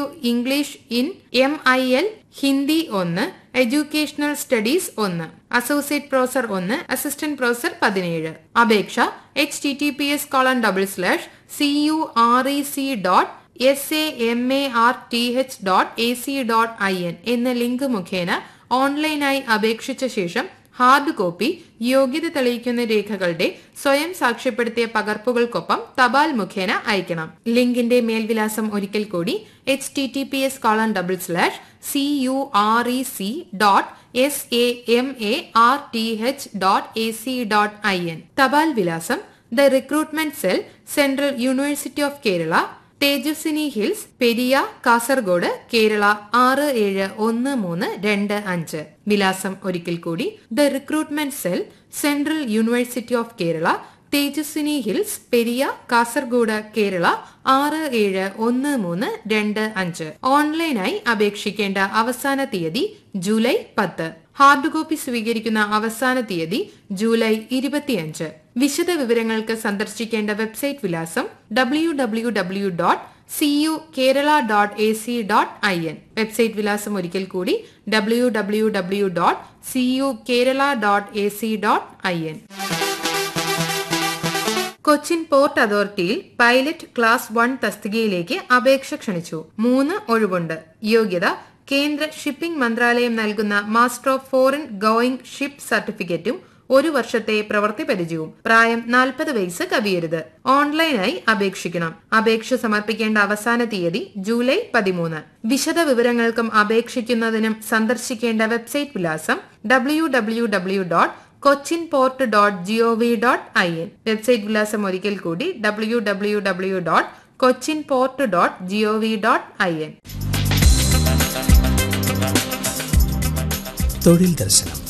W English in M I L Hindi ഒന്ന് educational studies ഒന്ന് associate professor ഒന്ന് assistant professor പതിനേഴ് അപേക്ഷ H T T P S colon double slash C U R E C dot S A M A R T H dot A C dot I N എന്ന link മുഖേന ഓൺലൈനായി അപേക്ഷിച്ച ശേഷം hard copy യോഗ്യത തെളിയിക്കുന്ന രേഖകളുടെ സ്വയം സാക്ഷ്യപ്പെടുത്തിയ പകർപ്പുകൾക്കൊപ്പം തപാൽ മുഖേന അയക്കണം ലിങ്കിന്റെ മേൽവിലാസം ഒരിക്കൽ കൂടി H T T P S colon double slash C U R E C dot S A M A R T H dot A C dot I N തപാൽ വിലാസം the recruitment cell central university of Kerala Tejaswini hills Periya Kasaragod Kerala ആറ് ഏഴ് ഒന്ന് മൂന്ന് രണ്ട് അഞ്ച് വിലാസം ഒരിക്കൽ കൂടി the recruitment cell central university of Kerala Tejaswini hills Periya Kasaragod Kerala ആറ് ഏഴ് ഒന്ന് മൂന്ന് രണ്ട് അഞ്ച് ഓൺലൈനായി അപേക്ഷിക്കേണ്ട അവസാന തീയതി ജൂലൈ പത്ത് ഹാർഡ് കോപ്പി സ്വീകരിക്കുന്ന അവസാന തീയതി ജൂലൈ ഇരുപത്തിയഞ്ച് വിശദ വിവരങ്ങൾക്ക് സന്ദർശിക്കേണ്ട വെബ്സൈറ്റ് വിലാസം W W W dot C U Kerala dot A C dot I N website വിലാസം ഒരിക്കൽ കൂടി W W W dot C U Kerala dot A C dot I N Cochin port അതോറിറ്റിയിൽ പൈലറ്റ് ക്ലാസ് വൺ തസ്തികയിലേക്ക് അപേക്ഷ ക്ഷണിച്ചു മൂന്ന് ഒഴിവുണ്ട് യോഗ്യത കേന്ദ്ര ഷിപ്പിംഗ് മന്ത്രാലയം നൽകുന്ന master of foreign going ship സർട്ടിഫിക്കറ്റും ഒരു വർഷത്തെ പ്രവൃത്തി പരിചയവും പ്രായം നാൽപ്പത് വയസ്സ് കവിയരുത് ഓൺലൈനായി അപേക്ഷിക്കണം അപേക്ഷ സമർപ്പിക്കേണ്ട അവസാന തീയതി ജൂലൈ പതിമൂന്ന് വിശദ വിവരങ്ങൾക്കും അപേക്ഷിക്കുന്നതിനും സന്ദർശിക്കേണ്ട വെബ്സൈറ്റ് വിലാസം W W W dot Cochin port dot GOV dot I N website വിലാസം ഒരിക്കൽ കൂടി W W W dot Cochin port dot GOV dot I N തൊഴിൽ ദർശനം